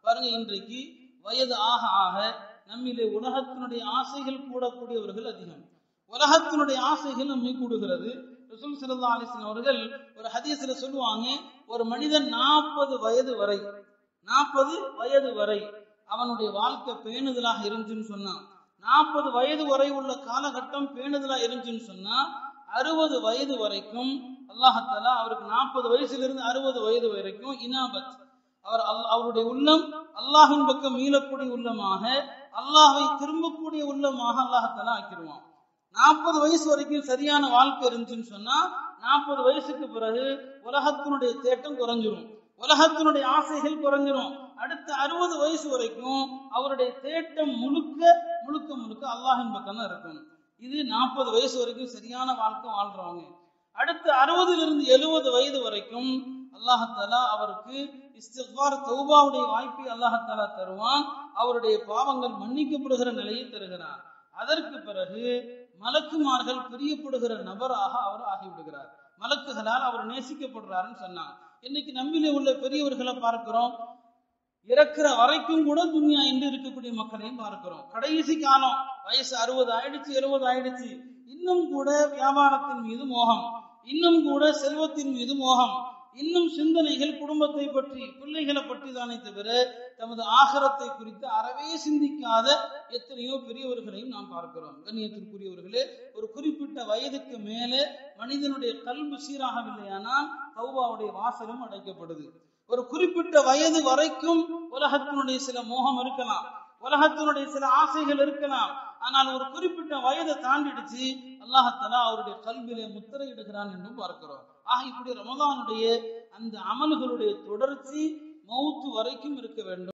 பாருங்க இன்றைக்கு வயது ஆக ஆக நம்மிலே உலகத்தினுடைய ஆசைகள் கூடக்கூடியவர்கள் அதிகம் உலகத்தினுடைய ஆசைகள் நம்மை கூடுகிறது ரசூல் ஸல்லல்லாஹு அலைஹி வஸல்லம் அவர்கள் ஒரு ஹதீஸ்ல சொல்லுவாங்க ஒரு மனிதன் நாற்பது வயது வரை நாற்பது வயது வரை அவனுடைய வாழ்க்கை பேணுதலாக இருந்துச்சுன்னு சொன்னான் நாற்பது வயது வரை உள்ள காலகட்டம் பேணுதலா இருந்துச்சுன்னு சொன்னா அறுபது வயது வரைக்கும் அல்லாஹத்தாலா அவருக்கு நாற்பது வயசுல இருந்து அறுபது வயது வரைக்கும் இனாபத் அவர் அல்- அவருடைய உள்ளம் அல்லாஹின் பக்கம் மீளக்கூடிய உள்ளமாக அல்லாஹை திரும்பக்கூடிய உள்ளமாக அல்லாஹத்தாலா ஆக்கிடுவான் நாற்பது வயசு வரைக்கும் சரியான வாழ்க்கை இருந்துச்சுன்னு சொன்னா நாற்பது வயசுக்கு பிறகு உலகத்தினுடைய தேட்டம் குறைஞ்சிரும் உலகத்தினுடைய ஆசைகள் குறைஞ்சிரும் அடுத்த அறுபது வயசு வரைக்கும் அவருடைய தேட்டம் முழுக்க முழுக்க முழுக்க அல்லாஹின் பக்கம் தான் இருக்கும் இது நாற்பது வயசு வரைக்கும் சரியான வாழ்க்கை வாழ்றவங்க அடுத்து அறுபதுல இருந்து எழுபது வயது வரைக்கும் அல்லாஹத்தாலா அவருக்கு இஸ்திஃபார் தௌபாவுடைய வாய்ப்பை அல்லாஹத்தாலா தருவான் அவருடைய பாவங்கள் மன்னிக்கப்படுகிற நிலையை தருகிறார் அதற்கு பிறகு மலக்குமார்கள் பிரியப்படுகிற நபராக அவர் ஆகிவிடுகிறார் மலக்குகளால் அவர் நேசிக்கப்படுறாருன்னு சொன்னாங்க இன்னைக்கு நம்மிலே உள்ள பெரியவர்களை பார்க்கிறோம் இறக்குற வரைக்கும் கூட துனியா என்று இருக்கக்கூடிய மக்களையும் பார்க்கிறோம் கடைசி காலம் வயசு அறுபது ஆயிடுச்சு எழுபது ஆயிடுச்சு இன்னும் கூட வியாபாரத்தின் மீது மோகம் இன்னும் கூட செல்வத்தின் மீது மோகம் இன்னும் சிந்தனைகள் குடும்பத்தை பற்றி பிள்ளைகளை பற்றி தானே தவிர தமது ஆகரத்தை குறித்து அறவே சிந்திக்காத எத்தனையோ பெரியவர்களையும் நாம் பார்க்கிறோம் கண்ணியத்திற்குரியவர்களே ஒரு குறிப்பிட்ட வயதுக்கு மேலே மனிதனுடைய கல்வி சீராகவில்லையானால் தௌபாவுடைய வாசலும் அடைக்கப்படுது ஒரு குறிப்பிட்ட வயது வரைக்கும் உலகத்தினுடைய சில மோகம் இருக்கலாம் உலகத்தினுடைய சில ஆசைகள் இருக்கலாம் ஆனால் ஒரு குறிப்பிட்ட வயதை தாண்டிடுச்சு அல்லாஹத்தலா அவருடைய கல்வியிலே முத்திரையிடுகிறான் என்றும் பார்க்கிறோம் ஆக இப்படி ரமதானுடைய அந்த அமல்களுடைய தொடர்ச்சி மௌத்து வரைக்கும் இருக்க வேண்டும்